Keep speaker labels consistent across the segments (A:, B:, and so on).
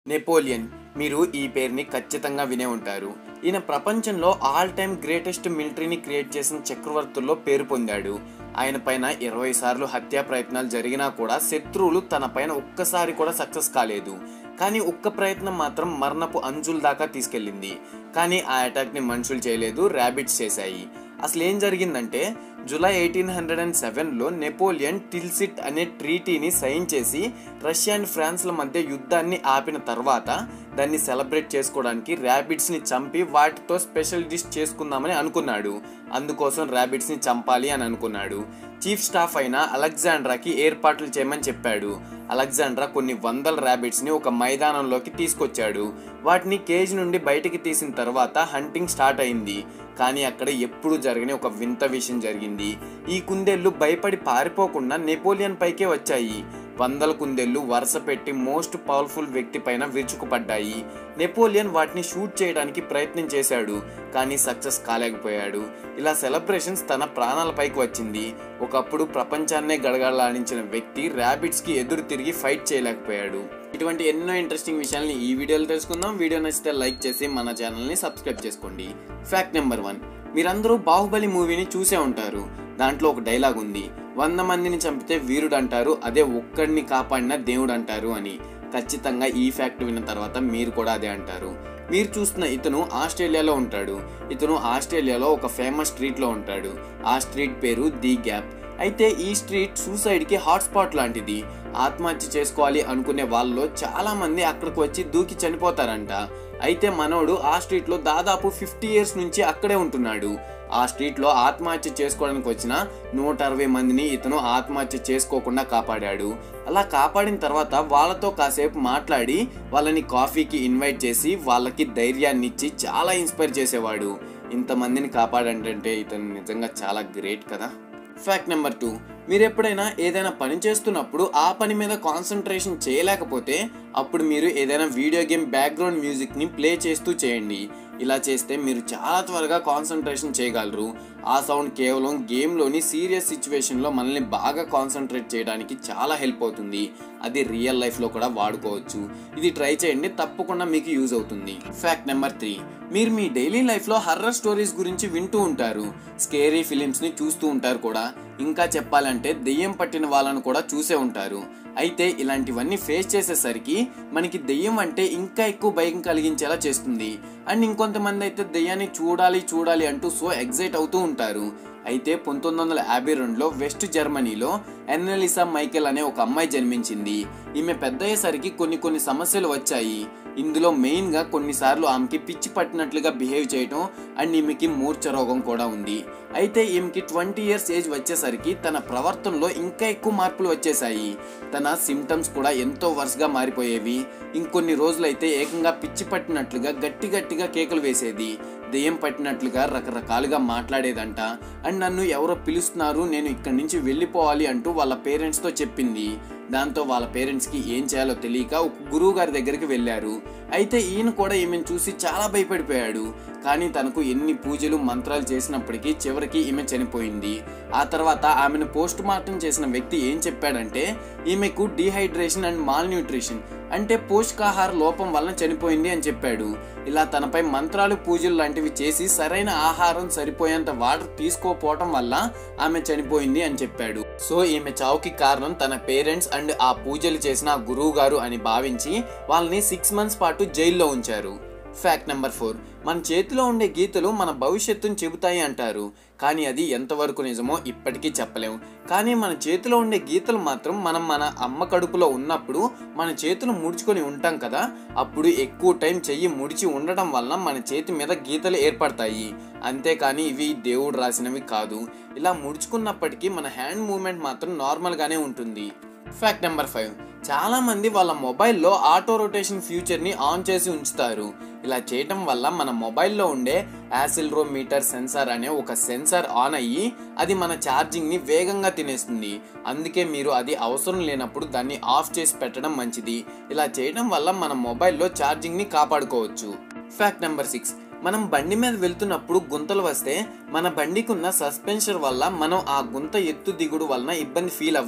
A: Napoleon మీరు ఈ పేరుని ఖచ్చితంగా వినే ఉంటారు ఈయన ప్రపంచంలో ఆల్ టైమ్ గ్రేటెస్ట్ మిలిటరీని క్రియేట్ చేసిన చక్రవర్తుల్లో పేరు పొందాడు ఆయన పైన ఇరవై సార్లు హత్యా ప్రయత్నాలు జరిగినా కూడా శత్రువులు తన పైన ఒక్కసారి కూడా సక్సెస్ కాలేదు కానీ ఒక్క ప్రయత్నం మాత్రం మరణపు అంచుల దాకా తీసుకెళ్ళింది కానీ ఆ అటాక్ని మనుషులు చేయలేదు ర్యాబిట్స్ చేశాయి అసలు ఏం జరిగిందంటే జూలై ఎయిటీన్ హండ్రెడ్ అండ్ సెవెన్లో నెపోలియన్ టిల్సిట్ అనే ట్రీటీని సైన్ చేసి రష్యా అండ్ ఫ్రాన్స్ల మధ్య యుద్ధాన్ని ఆపిన తర్వాత దాన్ని సెలబ్రేట్ చేసుకోవడానికి ర్యాబిట్స్ని చంపి వాటితో స్పెషల్ డిష్ చేసుకుందామని అనుకున్నాడు అందుకోసం ర్యాబిట్స్ని చంపాలి అని అనుకున్నాడు చీఫ్ స్టాఫ్ అయిన అలెగ్జాండ్రాకి ఏర్పాట్లు చేయమని చెప్పాడు అలెగ్జాండ్రా కొన్ని వందల ర్యాబిట్స్ని ఒక మైదానంలోకి తీసుకొచ్చాడు వాటిని కేజ్ నుండి బయటికి తీసిన తర్వాత హంటింగ్ స్టార్ట్ అయింది కానీ అక్కడ ఎప్పుడు జరగని ఒక వింత విషయం జరిగింది ఈ కుందేళ్లు భయపడి పారిపోకుండా నెపోలియన్ పైకే వచ్చాయి వందల కుందేళ్లు వరుస పెట్టి మోస్ట్ పవర్ఫుల్ వ్యక్తి పైన విరుచుకుపడ్డాయి నెపోలియన్ వాటిని షూట్ చేయడానికి ప్రయత్నం చేశాడు కానీ సక్సెస్ కాలేకపోయాడు ఇలా సెలబ్రేషన్స్ తన ప్రాణాలపైకి వచ్చింది ఒకప్పుడు ప్రపంచాన్నే గడగడలాడించిన వ్యక్తి ర్యాబిట్స్ కి ఎదురు తిరిగి ఫైట్ చేయలేకపోయాడు ఇటువంటి ఎన్నో ఇంట్రెస్టింగ్ విషయాల్ని ఈ వీడియోలో తెలుసుకుందాం వీడియో నచ్చితే లైక్ చేసి మన ఛానల్ని సబ్స్క్రైబ్ చేసుకోండి ఫ్యాక్ట్ నెంబర్ వన్ మీరందరూ బాహుబలి మూవీని చూసే ఉంటారు దాంట్లో ఒక డైలాగ్ ఉంది వంద మందిని చంపితే వీరుడు అంటారు అదే ఒక్కడిని కాపాడిన దేవుడు అంటారు అని ఖచ్చితంగా ఈ ఫ్యాక్ట్ విన్న తర్వాత మీరు కూడా అదే అంటారు మీరు చూస్తున్న ఇతను ఆస్ట్రేలియాలో ఉంటాడు ఇతను ఆస్ట్రేలియాలో ఒక ఫేమస్ స్ట్రీట్లో ఉంటాడు ఆ స్ట్రీట్ పేరు ది గ్యాప్ అయితే ఈ స్ట్రీట్ సూసైడ్కి హాట్స్పాట్ లాంటిది ఆత్మహత్య చేసుకోవాలి అనుకునే వాళ్ళలో చాలా మంది అక్కడికి వచ్చి దూకి చనిపోతారంట అయితే మనోడు ఆ స్ట్రీట్లో దాదాపు ఫిఫ్టీ ఇయర్స్ నుంచి అక్కడే ఉంటున్నాడు ఆ స్ట్రీట్లో ఆత్మహత్య చేసుకోవడానికి వచ్చిన నూట అరవై మందిని ఇతను ఆత్మహత్య చేసుకోకుండా కాపాడాడు అలా కాపాడిన తర్వాత వాళ్ళతో కాసేపు మాట్లాడి వాళ్ళని కాఫీకి ఇన్వైట్ చేసి వాళ్ళకి ధైర్యాన్ని ఇచ్చి చాలా ఇన్స్పైర్ చేసేవాడు ఇంతమందిని కాపాడంటే ఇతను నిజంగా చాలా గ్రేట్ కదా ఫ్యాక్ట్ నెంబర్ టూ మీరు ఎప్పుడైనా ఏదైనా పని చేస్తున్నప్పుడు ఆ పని మీద కాన్సన్ట్రేషన్ చేయలేకపోతే అప్పుడు మీరు ఏదైనా వీడియో గేమ్ బ్యాక్గ్రౌండ్ మ్యూజిక్ని ప్లే చేస్తూ చేయండి ఇలా చేస్తే మీరు చాలా త్వరగా కాన్సన్ట్రేషన్ చేయగలరు ఆ సౌండ్ కేవలం గేమ్లోని సీరియస్ సిచ్యువేషన్లో మనల్ని బాగా కాన్సన్ట్రేట్ చేయడానికి చాలా హెల్ప్ అవుతుంది అది రియల్ లైఫ్లో కూడా వాడుకోవచ్చు ఇది ట్రై చేయండి తప్పకుండా మీకు యూజ్ అవుతుంది ఫ్యాక్ట్ నెంబర్ త్రీ మీరు మీ డైలీ లైఫ్లో హర్రర్ స్టోరీస్ గురించి వింటూ ఉంటారు స్కేరీ ఫిలిమ్స్ని చూస్తూ ఉంటారు కూడా ఇంకా చెప్పాలంటే దెయ్యం పట్టిన వాళ్ళను కూడా చూసే ఉంటారు అయితే ఇలాంటివన్నీ ఫేస్ చేసేసరికి మనకి దెయ్యం అంటే ఇంకా ఎక్కువ భయం కలిగించేలా చేస్తుంది అండ్ ఇంకొంతమంది అయితే దెయ్యాన్ని చూడాలి చూడాలి అంటూ సో ఎగ్జైట్ అవుతూ ఉంటారు అయితే పంతొమ్మిది వందల యాభై రెండులో వెస్ట్ జర్మనీలో ఎన్నెలిసా మైకెల్ అనే ఒక అమ్మాయి జన్మించింది ఈమె పెద్ద అయ్యేసరికి కొన్ని కొన్ని సమస్యలు వచ్చాయి ఇందులో మెయిన్గా కొన్నిసార్లు ఆమెకి పిచ్చి పట్టినట్లుగా బిహేవ్ చేయడం అండ్ ఈమెకి మూర్ఛ రోగం కూడా ఉంది అయితే ఈమెకి ట్వంటీ ఇయర్స్ ఏజ్ వచ్చేసరికి తన ప్రవర్తనలో ఇంకా ఎక్కువ మార్పులు వచ్చేసాయి తన సిమ్టమ్స్ కూడా ఎంతో వరుసగా మారిపోయేవి ఇంకొన్ని రోజులైతే ఏకంగా పిచ్చి పట్టినట్లుగా గట్టి గట్టిగా కేకలు వేసేది దెయ్యం పట్టినట్లుగా రకరకాలుగా మాట్లాడేదంట అండ్ నన్ను ఎవరో పిలుస్తున్నారు నేను ఇక్కడి నుంచి వెళ్ళిపోవాలి అంటూ వాళ్ళ పేరెంట్స్తో చెప్పింది దాంతో వాళ్ళ పేరెంట్స్కి ఏం చేయాలో తెలియక ఒక గురువు గారి దగ్గరికి వెళ్ళారు అయితే ఈయన కూడా ఈమెను చూసి చాలా భయపడిపోయాడు కానీ తనకు ఎన్ని పూజలు మంత్రాలు చేసినప్పటికీ చివరికి ఈమె చనిపోయింది ఆ తర్వాత ఆమెను పోస్ట్ మార్టం చేసిన వ్యక్తి ఏం చెప్పాడంటే ఈమెకు డీహైడ్రేషన్ అండ్ మాల్ న్యూట్రిషన్ అంటే పోషకాహార లోపం వలన చనిపోయింది అని చెప్పాడు ఇలా తనపై మంత్రాలు పూజలు లాంటివి చేసి సరైన ఆహారం సరిపోయేంత వాటర్ తీసుకోపోవటం వల్ల ఆమె చనిపోయింది అని చెప్పాడు సో ఈమె చావుకి కారణం తన పేరెంట్స్ అండ్ ఆ పూజలు చేసిన ఆ గురువు గారు అని భావించి వాళ్ళని సిక్స్ మంత్స్ పాటు జైల్లో ఉంచారు ఫ్యాక్ట్ నెంబర్ ఫోర్ మన చేతిలో ఉండే గీతలు మన భవిష్యత్తును చెబుతాయి అంటారు కానీ అది ఎంతవరకు నిజమో ఇప్పటికీ చెప్పలేము కానీ మన చేతిలో ఉండే గీతలు మాత్రం మనం మన అమ్మ కడుపులో ఉన్నప్పుడు మన చేతులు ముడుచుకొని ఉంటాం కదా అప్పుడు ఎక్కువ టైం చెయ్యి ముడిచి ఉండడం వల్ల మన చేతి మీద గీతలు ఏర్పడతాయి అంతేకాని ఇవి దేవుడు రాసినవి కాదు ఇలా ముడుచుకున్నప్పటికీ మన హ్యాండ్ మూమెంట్ మాత్రం నార్మల్గానే ఉంటుంది ఫ్యాక్ట్ నెంబర్ ఫైవ్ చాలా మంది వాళ్ళ మొబైల్లో ఆటో రొటేషన్ ఫ్యూచర్ని ఆన్ చేసి ఉంచుతారు ఇలా చేయటం వల్ల మన మొబైల్లో ఉండే యాసిల్రోమీటర్ సెన్సార్ అనే ఒక సెన్సార్ ఆన్ అయ్యి అది మన ఛార్జింగ్ని వేగంగా తినేస్తుంది అందుకే మీరు అది అవసరం లేనప్పుడు దాన్ని ఆఫ్ చేసి పెట్టడం మంచిది ఇలా చేయడం వల్ల మన మొబైల్లో ఛార్జింగ్ని కాపాడుకోవచ్చు ఫ్యాక్ట్ నెంబర్ సిక్స్ మనం బండి మీద వెళ్తున్నప్పుడు గుంతలు వస్తే మన బండికి ఉన్న సస్పెన్షన్ వల్ల మనం ఆ గుంత ఎత్తు దిగుడు వలన ఇబ్బంది ఫీల్ అవ్వం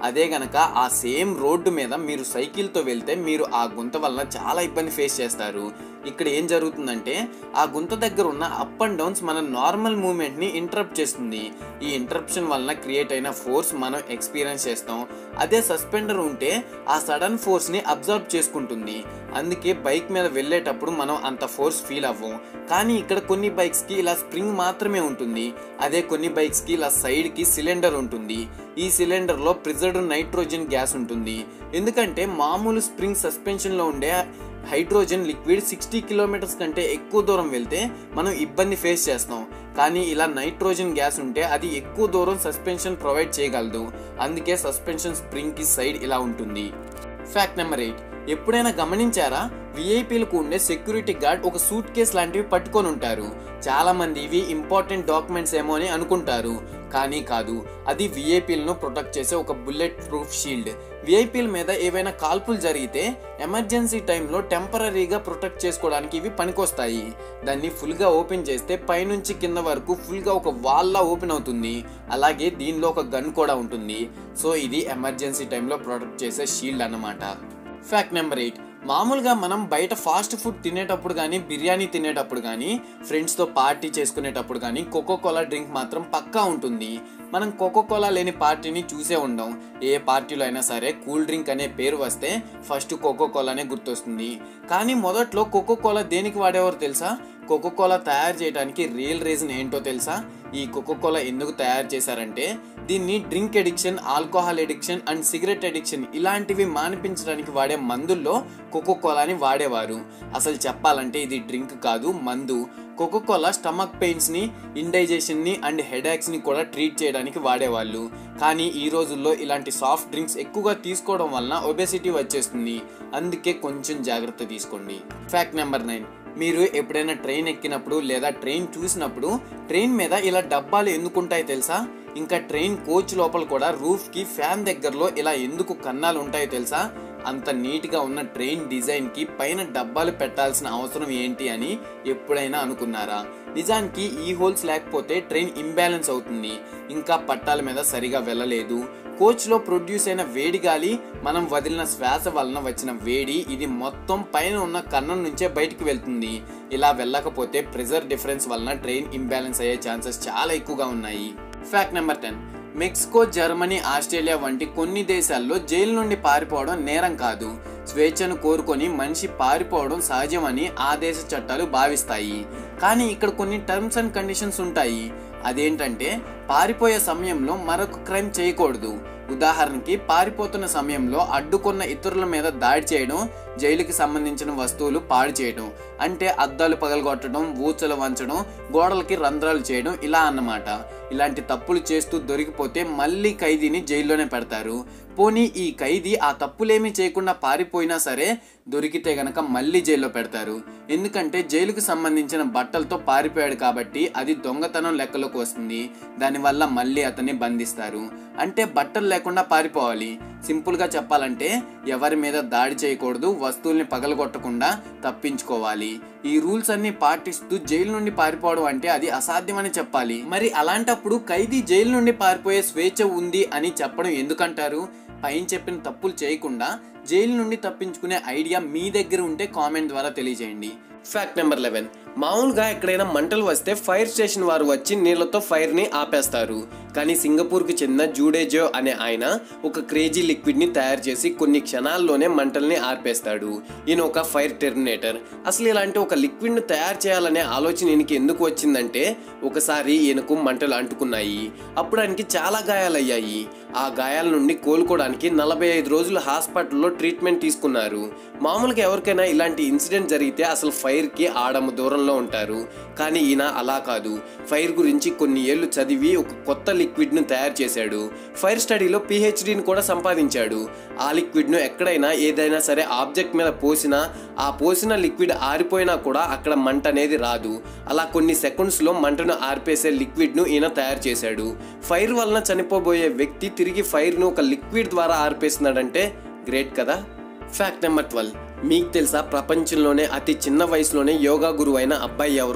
A: అదే గనక ఆ సేమ్ రోడ్డు మీద మీరు సైకిల్తో వెళ్తే మీరు ఆ గుంత వలన చాలా ఇబ్బంది ఫేస్ చేస్తారు ఇక్కడ ఏం జరుగుతుందంటే ఆ గుంత దగ్గర ఉన్న అప్ అండ్ డౌన్స్ మన నార్మల్ మూమెంట్ని ఇంటరప్ట్ చేస్తుంది ఈ ఇంటరప్షన్ వలన క్రియేట్ అయిన ఫోర్స్ మనం ఎక్స్పీరియన్స్ చేస్తాం అదే సస్పెండర్ ఉంటే ఆ సడన్ ఫోర్స్ని అబ్జర్వ్ చేసుకుంటుంది అందుకే బైక్ మీద వెళ్ళేటప్పుడు మనం అంత ఫోర్స్ ఫీల్ అవ్వం కానీ ఇక్కడ కొన్ని బైక్స్కి ఇలా స్ప్రింగ్ మాత్రమే ఉంటుంది అదే కొన్ని బైక్స్కి ఇలా సైడ్కి సిలిండర్ ఉంటుంది ఈ సిలిండర్లో ప్రిజర్డ్ నైట్రోజన్ గ్యాస్ ఉంటుంది ఎందుకంటే మామూలు స్ప్రింగ్ సస్పెన్షన్లో ఉండే హైడ్రోజన్ లిక్విడ్ సిక్స్టీ కిలోమీటర్స్ కంటే ఎక్కువ దూరం వెళ్తే మనం ఇబ్బంది ఫేస్ చేస్తాం కానీ ఇలా నైట్రోజన్ గ్యాస్ ఉంటే అది ఎక్కువ దూరం సస్పెన్షన్ ప్రొవైడ్ చేయగలదు అందుకే సస్పెన్షన్ స్ప్రింగ్కి సైడ్ ఇలా ఉంటుంది ఫ్యాక్ట్ నెంబర్ ఎయిట్ ఎప్పుడైనా గమనించారా విఐపీలకు ఉండే సెక్యూరిటీ గార్డ్ ఒక సూట్ కేస్ లాంటివి పట్టుకొని ఉంటారు చాలా మంది ఇవి ఇంపార్టెంట్ డాక్యుమెంట్స్ ఏమో అని అనుకుంటారు కానీ కాదు అది విఐపీలను ప్రొటెక్ట్ చేసే ఒక బుల్లెట్ ప్రూఫ్ షీల్డ్ విఐపీల మీద ఏవైనా కాల్పులు జరిగితే ఎమర్జెన్సీ టైంలో టెంపరీగా ప్రొటెక్ట్ చేసుకోవడానికి ఇవి పనికొస్తాయి దాన్ని ఫుల్గా ఓపెన్ చేస్తే పైనుంచి కింద వరకు ఫుల్గా ఒక వాల్లా ఓపెన్ అవుతుంది అలాగే దీనిలో ఒక గన్ కూడా ఉంటుంది సో ఇది ఎమర్జెన్సీ టైంలో ప్రొటెక్ట్ చేసే షీల్డ్ అన్నమాట ఫ్యాక్ట్ నెంబర్ ఎయిట్ మామూలుగా మనం బయట ఫాస్ట్ ఫుడ్ తినేటప్పుడు కానీ బిర్యానీ తినేటప్పుడు కానీ ఫ్రెండ్స్తో పార్టీ చేసుకునేటప్పుడు కానీ కోకో కోలా డ్రింక్ మాత్రం పక్కా ఉంటుంది మనం కోకో కోలా లేని పార్టీని చూసే ఉండం ఏ పార్టీలో అయినా సరే కూల్ డ్రింక్ అనే పేరు వస్తే ఫస్ట్ కోకో కోలానే గుర్తొస్తుంది కానీ మొదట్లో కోకో కోలా దేనికి వాడేవారు తెలుసా కోకో కోలా తయారు చేయడానికి రియల్ రీజన్ ఏంటో తెలుసా ఈ కోకో కోలా ఎందుకు తయారు చేశారంటే దీన్ని drink addiction alcohol addiction and cigarette addiction ఇలాంటివి మానిపించడానికి వాడే మందుల్లో కోకో కోలాని వాడేవారు అసలు చెప్పాలంటే ఇది డ్రింక్ కాదు మందు కోకో కోలా స్టమక్ పెయిన్స్ని ఇండైజెషన్ని అండ్ హెడేక్స్ని కూడా ట్రీట్ చేయడానికి వాడేవాళ్ళు కానీ ఈ రోజుల్లో ఇలాంటి సాఫ్ట్ డ్రింక్స్ ఎక్కువగా తీసుకోవడం వలన ఒబెసిటీ వచ్చేస్తుంది అందుకే కొంచెం జాగ్రత్త తీసుకోండి ఫ్యాక్ట్ నెంబర్ నైన్ మీరు ఎప్పుడైనా ట్రైన్ ఎక్కినప్పుడు లేదా ట్రైన్ చూసినప్పుడు ట్రైన్ మీద ఇలా డబ్బాలు ఎందుకుంటాయి తెలుసా ఇంకా ట్రైన్ కోచ్ లోపల కూడా రూఫ్కి ఫ్యాన్ దగ్గరలో ఇలా ఎందుకు కన్నాలు ఉంటాయో తెలుసా అంత నీట్గా ఉన్న ట్రైన్ డిజైన్కి పైన డబ్బాలు పెట్టాల్సిన అవసరం ఏంటి అని ఎప్పుడైనా అనుకున్నారా నిజానికి ఈ హోల్స్ లేకపోతే ట్రైన్ ఇంబ్యాలెన్స్ అవుతుంది ఇంకా పట్టాల మీద సరిగా వెళ్ళలేదు కోచ్లో ప్రొడ్యూస్ అయిన వేడి గాలి మనం వదిలిన శ్వాస వలన వచ్చిన వేడి ఇది మొత్తం పైన ఉన్న కన్నం నుంచే బయటికి వెళ్తుంది ఇలా వెళ్ళకపోతే ప్రెజర్ డిఫరెన్స్ వలన ట్రైన్ ఇంబ్యాలెన్స్ అయ్యే ఛాన్సెస్ చాలా ఎక్కువగా ఉన్నాయి fact number ten Mexico Germany Australia వంటి కొన్ని దేశాల్లో జైలు నుండి పారిపోవడం నేరం కాదు స్వేచ్ఛను కోరుకొని మనిషి పారిపోవడం సహజమని ఆ దేశ చట్టాలు భావిస్తాయి కానీ ఇక్కడ కొన్ని టర్మ్స్ అండ్ కండిషన్స్ ఉంటాయి అదేంటంటే పారిపోయే సమయంలో మరొక క్రైమ్ చేయకూడదు ఉదాహరణకి పారిపోతున్న సమయంలో అడ్డుకున్న ఇతరుల మీద దాడి చేయడం జైలుకి సంబంధించిన వస్తువులు పాడు చేయడం అంటే అద్దాలు పగలగొట్టడం ఊచలు వంచడం గోడలకి రంధ్రాలు చేయడం ఇలా అన్నమాట ఇలాంటి తప్పులు చేస్తూ దొరికిపోతే మళ్ళీ ఖైదీని జైల్లోనే పెడతారు పోనీ ఈ ఖైదీ ఆ తప్పులేమీ చేయకుండా పారిపోయినా సరే దొరికితే గనక మళ్ళీ జైల్లో పెడతారు ఎందుకంటే జైలుకు సంబంధించిన బట్టలతో పారిపోయాడు కాబట్టి అది దొంగతనం లెక్కలోకి వస్తుంది దానివల్ల మళ్ళీ అతన్ని బంధిస్తారు అంటే బట్టలు లేకుండా పారిపోవాలి సింపుల్గా చెప్పాలంటే ఎవరి మీద దాడి చేయకూడదు వస్తువుల్ని పగలగొట్టకుండా తప్పించుకోవాలి ఈ రూల్స్ అన్ని పాటిస్తూ జైలు నుండి పారిపోవడం అంటే అది అసాధ్యమని చెప్పాలి మరి అలాంటప్పుడు ఖైదీ జైలు నుండి పారిపోయే స్వేచ్ఛ ఉంది అని చెప్పడం ఎందుకంటారు పైన చెప్పిన తప్పులు చేయకుండా జైలు నుండి తప్పించుకునే ఐడియా మీ దగ్గర ఉంటే కామెంట్ ద్వారా తెలియజేయండి ఫ్యాక్ట్ నెంబర్ లెవెన్ మామూలుగా ఎక్కడైనా మంటలు వస్తే ఫైర్ స్టేషన్ వారు వచ్చి నీళ్లతో ఫైర్ని ఆపేస్తారు కానీ సింగపూర్కి చెందిన జూడేజో అనే ఆయన ఒక క్రేజీ లిక్విడ్ని తయారు చేసి కొన్ని క్షణాల్లోనే మంటల్ని ఆర్పేస్తాడు ఈయన ఒక ఫైర్ టెర్మినేటర్ అసలు ఇలాంటి ఒక లిక్విడ్ని తయారు చేయాలనే ఆలోచన ఈయనకి ఎందుకు వచ్చిందంటే ఒకసారి ఈయనకు మంటలు అంటుకున్నాయి అప్పుడు ఆయనకి చాలా గాయాలయ్యాయి ఆ గాయాల నుండి కోలుకోవడానికి నలభై ఐదు రోజులు హాస్పిటల్లో ట్రీట్మెంట్ తీసుకున్నారు మామూలుగా ఎవరికైనా ఇలాంటి ఇన్సిడెంట్ జరిగితే అసలు ఫైర్కి ఆడమ దూరంలో ఉంటారు కానీ ఈయన అలా కాదు ఫైర్ గురించి కొన్ని ఏళ్ళు చదివి ఒక కొత్త లిక్విడ్ను తయారు చేశాడు ఫైర్ స్టడీలో పిహెచ్డిని కూడా సంపాదించాడు ఆ లిక్విడ్ను ఎక్కడైనా ఏదైనా సరే ఆబ్జెక్ట్ మీద పోసినా ఆ పోసిన లిక్విడ్ ఆరిపోయినా కూడా అక్కడ మంట అనేది రాదు అలా కొన్ని సెకండ్స్లో మంటను ఆర్పేసే లిక్విడ్ను ఈయన తయారు చేశాడు ఫైర్ వలన చనిపోబోయే వ్యక్తి తిరిగి ఫైర్ను ఒక లిక్విడ్ ద్వారా ఆర్పేస్తున్నాడంటే గ్రేట్ కదా ఫ్యాక్ట్ నెంబర్ ట్వెల్వ్ మీకు తెలుసా ప్రపంచంలోనే అతి చిన్న వయసులోనే యోగా గురువు అయిన అబ్బాయి ఎవరో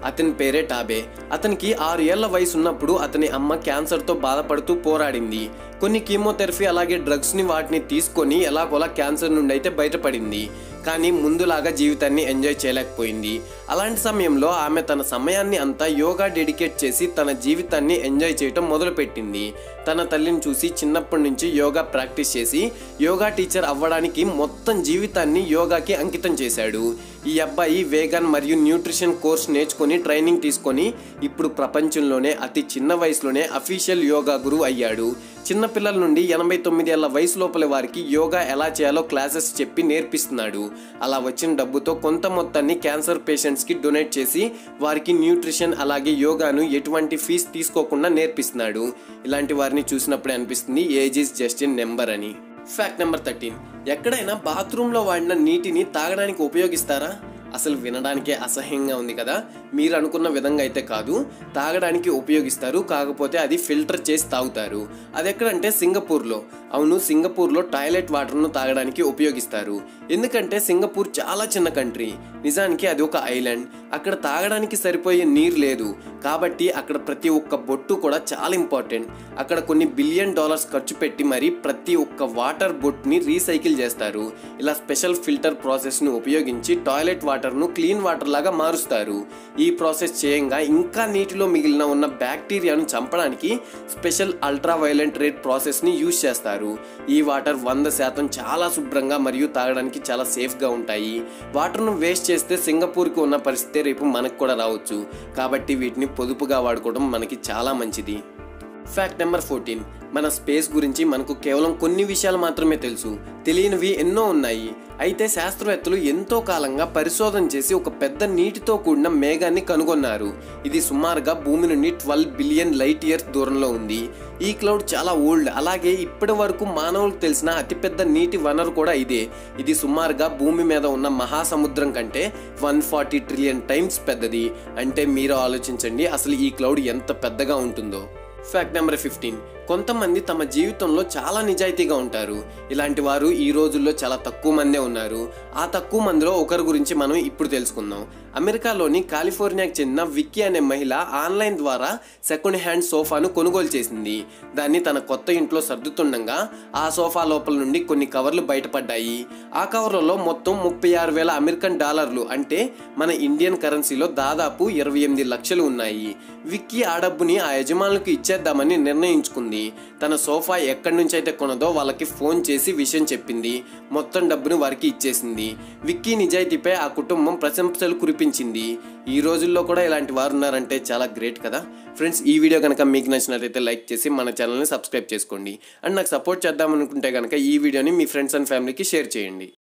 B: అతని పేరే టాబే అతనికి ఆరు ఏళ్ల వయసు ఉన్నప్పుడు అతని అమ్మ క్యాన్సర్తో బాధపడుతూ పోరాడింది కొన్ని కీమోథెరపీ అలాగే డ్రగ్స్ని వాటిని తీసుకొని ఎలాగోలా క్యాన్సర్ నుండి అయితే బయటపడింది కానీ ముందులాగా జీవితాన్ని ఎంజాయ్ చేయలేకపోయింది అలాంటి సమయంలో ఆమె తన సమయాన్ని అంతా యోగా డెడికేట్ చేసి తన జీవితాన్ని ఎంజాయ్ చేయటం మొదలుపెట్టింది తన తల్లిని చూసి చిన్నప్పటి నుంచి యోగా ప్రాక్టీస్ చేసి యోగా టీచర్ అవ్వడానికి మొత్తం జీవితాన్ని యోగాకి అంకితం చేశాడు ఈ అబ్బాయి వేగన్ మరియు న్యూట్రిషన్ కోర్స్ నేర్చుకొని ట్రైనింగ్ తీసుకొని ఇప్పుడు ప్రపంచంలోనే అతి చిన్న వయసులోనే అఫీషియల్ యోగా గురువు అయ్యాడు చిన్నపిల్లల నుండి ఎనభై తొమ్మిది ఏళ్ల వయసు లోపల వారికి యోగా ఎలా చేయాలో క్లాసెస్ చెప్పి నేర్పిస్తున్నాడు అలా వచ్చిన డబ్బుతో కొంత మొత్తాన్ని క్యాన్సర్ పేషెంట్స్కి డొనేట్ చేసి వారికి న్యూట్రిషన్ అలాగే యోగాను ఎటువంటి ఫీజు తీసుకోకుండా నేర్పిస్తున్నాడు ఇలాంటి వారిని చూసినప్పుడే అనిపిస్తుంది age is just in number అని ఫ్యాక్ట్ నెంబర్ థర్టీన్ ఎక్కడైనా బాత్రూంలో వాడిన నీటిని తాగడానికి ఉపయోగిస్తారా అసలు వినడానికే అసహ్యంగా ఉంది కదా మీరు అనుకున్న విధంగా అయితే కాదు తాగడానికి ఉపయోగిస్తారు కాకపోతే అది ఫిల్టర్ చేసి తాగుతారు అది ఎక్కడంటే సింగపూర్లో అవును సింగపూర్లో టాయిలెట్ వాటర్ను తాగడానికి ఉపయోగిస్తారు ఎందుకంటే సింగపూర్ చాలా చిన్న కంట్రీ నిజానికి అది ఒక ఐలాండ్ అక్కడ తాగడానికి సరిపోయే నీరు లేదు కాబట్టి అక్కడ ప్రతి ఒక్క బొట్టు కూడా చాలా ఇంపార్టెంట్ అక్కడ కొన్ని బిలియన్ డాలర్స్ ఖర్చు పెట్టి మరి ప్రతి ఒక్క వాటర్ బొట్ని రీసైకిల్ చేస్తారు ఇలా స్పెషల్ ఫిల్టర్ ప్రాసెస్ను ఉపయోగించి టాయిలెట్ వాటర్ను క్లీన్ వాటర్ లాగా మారుస్తారు ఈ ప్రాసెస్ చేయంగా ఇంకా నీటిలో మిగిలిన ఉన్న బ్యాక్టీరియాను చంపడానికి స్పెషల్ అల్ట్రా వైలెంట్ రేట్ ప్రాసెస్ని యూజ్ చేస్తారు ఈ వాటర్ వంద శాతం చాలా శుభ్రంగా మరియు తాగడానికి చాలా సేఫ్గా ఉంటాయి వాటర్ను వేస్ట్ చేస్తే సింగపూర్కి ఉన్న పరిస్థితి రేపు మనకు కూడా రావచ్చు కాబట్టి వీటిని పొదుపుగా వాడుకోవడం మనకి చాలా మంచిది ఫ్యాక్ట్ నెంబర్ ఫోర్టీన్ మన స్పేస్ గురించి మనకు కేవలం కొన్ని విషయాలు మాత్రమే తెలుసు తెలియనివి ఎన్నో ఉన్నాయి అయితే శాస్త్రవేత్తలు ఎంతో కాలంగా పరిశోధన చేసి ఒక పెద్ద నీటితో కూడిన మేఘాన్ని కనుగొన్నారు ఇది సుమారుగా భూమి నుండి ట్వెల్వ్ బిలియన్ లైట్ ఇయర్స్ దూరంలో ఉంది ఈ క్లౌడ్ చాలా ఓల్డ్ అలాగే ఇప్పటి వరకు మానవులకు తెలిసిన అతిపెద్ద నీటి వనరు కూడా ఇదే ఇది సుమారుగా భూమి మీద ఉన్న మహాసముద్రం కంటే వన్ ఫార్టీ ట్రిలియన్ టైమ్స్ పెద్దది అంటే మీరు ఆలోచించండి అసలు ఈ క్లౌడ్ ఎంత పెద్దగా ఉంటుందో ఫ్యాక్ట్ నెంబర్ ఫిఫ్టీన్ కొంతమంది తమ జీవితంలో చాలా నిజాయితీగా ఉంటారు ఇలాంటి వారు ఈ రోజుల్లో చాలా తక్కువ మందే ఉన్నారు ఆ తక్కువ మందిలో ఒకరి గురించి మనం ఇప్పుడు తెలుసుకుందాం అమెరికాలోని కాలిఫోర్నియాకి చెందిన విక్కీ అనే మహిళ ఆన్లైన్ ద్వారా సెకండ్ హ్యాండ్ సోఫాను కొనుగోలు చేసింది దాన్ని తన కొత్త ఇంట్లో సర్దుతుండగా ఆ సోఫా లోపల నుండి కొన్ని కవర్లు బయటపడ్డాయి ఆ కవర్లలో మొత్తం ముప్పై ఆరు వేల అమెరికన్ డాలర్లు అంటే మన ఇండియన్ కరెన్సీలో దాదాపు ఇరవై ఎనిమిది లక్షలు ఉన్నాయి విక్కీ ఆ డబ్బుని ఆ యజమానులకు ఇచ్చేద్దామని నిర్ణయించుకుంది తన సోఫా ఎక్కడి నుంచి అయితే కొనదో వాళ్ళకి ఫోన్ చేసి విషయం చెప్పింది మొత్తం డబ్బును వారికి ఇచ్చేసింది విక్కీ నిజాయితీపై ఆ కుటుంబం ప్రశంసలు కురిపించింది ఈ రోజుల్లో కూడా ఇలాంటి వారు ఉన్నారంటే చాలా గ్రేట్ కదా ఫ్రెండ్స్ ఈ వీడియో కనుక మీకు నచ్చినట్లయితే లైక్ చేసి మన ఛానల్ని సబ్స్క్రైబ్ చేసుకోండి అండ్ నాకు సపోర్ట్ చేద్దామనుకుంటే కనుక ఈ వీడియోని మీ ఫ్రెండ్స్ అండ్ ఫ్యామిలీకి షేర్ చేయండి